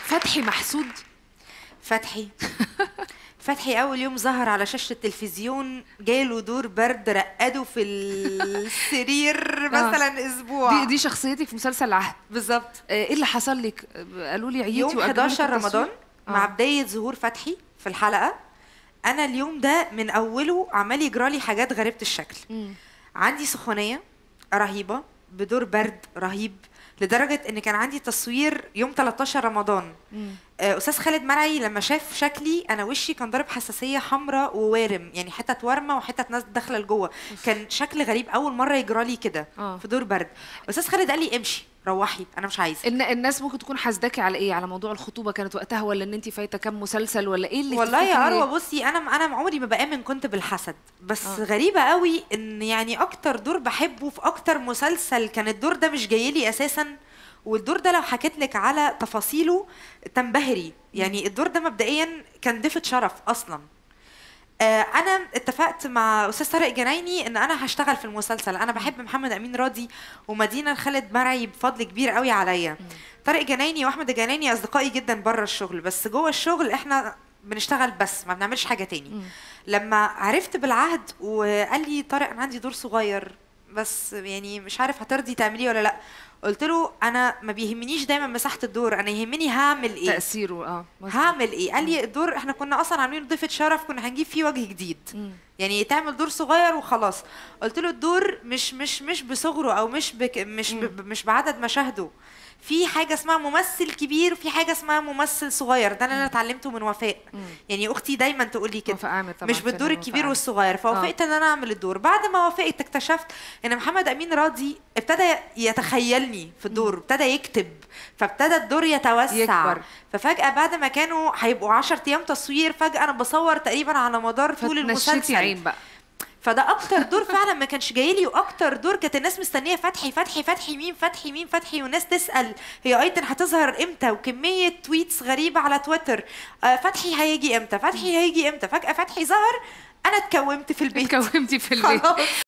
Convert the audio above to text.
فتحي محسود فتحي فتحي اول يوم ظهر على شاشه التلفزيون جاله دور برد رقده في السرير مثلا اسبوع دي دي شخصيتك في مسلسل العهد بالظبط آه، ايه اللي حصل لك آه، قالوا لي عييتي يوم وأجلوا لك 11 التصوير؟ رمضان مع آه. بدايه ظهور فتحي في الحلقه انا اليوم ده من اوله عمال يجرى لي حاجات غريبه الشكل مم. عندي سخونيه رهيبه بدور برد رهيب لدرجه ان كان عندي تصوير يوم 13 رمضان مم. آه، استاذ خالد مرعي لما شاف شكلي انا وشي كان ضارب حساسيه حمراء ووارم يعني حتت ورمه وحتت ناس داخله لجوه كان شكل غريب اول مره يجرى لي كده آه. في دور برد استاذ خالد قال لي امشي روحي انا مش عايزه ان الناس ممكن تكون حاسداكي على ايه على موضوع الخطوبه كانت وقتها ولا ان انت فايته كام مسلسل ولا ايه اللي والله تفتكري يا اروى إيه؟ بصي انا انا عمري ما بامن كنت بالحسد بس آه. آه. غريبه قوي ان يعني اكتر دور بحبه في اكتر مسلسل كان الدور ده مش جاي لي اساسا والدور ده لو حكيت لك على تفاصيله تنبهري يعني الدور ده مبدئيا كان ضيفه شرف اصلا آه، انا اتفقت مع استاذ طارق جنايني ان انا هشتغل في المسلسل انا بحب محمد امين راضي ومدينه خالد مرعي بفضل كبير قوي عليا طارق جنايني واحمد الجنايني اصدقائي جدا بره الشغل بس جوه الشغل احنا بنشتغل بس ما بنعملش حاجه تاني مم. لما عرفت بالعهد وقال لي طارق انا عندي دور صغير بس يعني مش عارف هترضي تعمليه ولا لا قلت له انا ما بيهمنيش دايما مساحه الدور انا يهمني هعمل ايه تاثيره اه مظبوط. هعمل ايه قال لي الدور احنا كنا اصلا عاملين ضيفه شرف كنا هنجيب فيه وجه جديد مم. يعني تعمل دور صغير وخلاص قلت له الدور مش مش مش بصغره او مش بك مش ب مش بعدد مشاهده في حاجه اسمها ممثل كبير وفي حاجه اسمها ممثل صغير ده اللي انا اتعلمته من وفاء مم. يعني اختي دايما تقول لي كده وفاء عامر طبعا مش بالدور فنان الكبير وفاء عامر. والصغير فوافقت ان انا اعمل الدور بعد ما وافقت اكتشفت ان محمد امين راضي ابتدى يتخيلني في الدور ابتدى يكتب فابتدى الدور يتوسع يكبر. ففجاه بعد ما كانوا هيبقوا 10 ايام تصوير فجاه انا بصور تقريبا على مدار طول فتنشيتي المسلسل عين بقى فده اكتر دور فعلا ما كانش جاي لي واكتر دور كانت الناس مستنيه فتحي فتحي فتحي مين فتحي مين فتحي والناس تسال هي ايتن هتظهر امتى وكميه تويتس غريبه على تويتر آه فتحي هيجي امتى فتحي هيجي امتى فجاه فتحي ظهر انا اتكومت في البيت اتكومتي في البيت خلاص